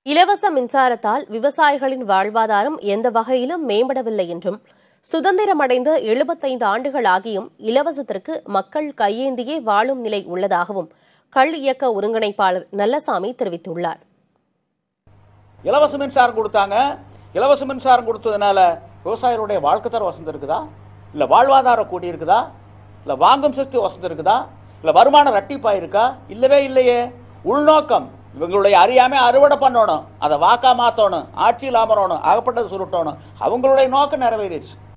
இலவச மின்சாரத்தால் விவசாயிகளின் வாழ்வாதாரம் எந்த வகையிலும் மேம்படவில்லை என்றும் சுதந்திரமடைந்த எழுபத்தைந்து ஆண்டுகள் ஆகியும் இலவசத்திற்கு மக்கள் கையேந்தியே வாழும் நிலை உள்ளதாகவும் கள் இயக்க ஒருங்கிணைப்பாளர் நல்லசாமி தெரிவித்துள்ளார் இலவச மின்சாரம் கொடுத்தாங்க இலவச மின்சாரம் கொடுத்ததுனால விவசாயிகளுடைய வாழ்க்கை தர வசந்தம் இருக்குதா இல்லை வாழ்வாதாரம் கூடி இருக்குதா இல்லை வாங்கும் சக்தி வசந்தம் இருக்குதா இல்லை வருமானம் ரட்டிப்பா இருக்கா இல்லவே இல்லையே உள்நோக்கம் இவங்களுடைய அறியாமை அறுவடை பண்ணணும் அதை வாக்கா மாற்றணும் ஆட்சியில் அமரணும் அகப்பட்டது சுருட்டணும் அவங்களுடைய நோக்கம் நிறைவேறிடுச்சு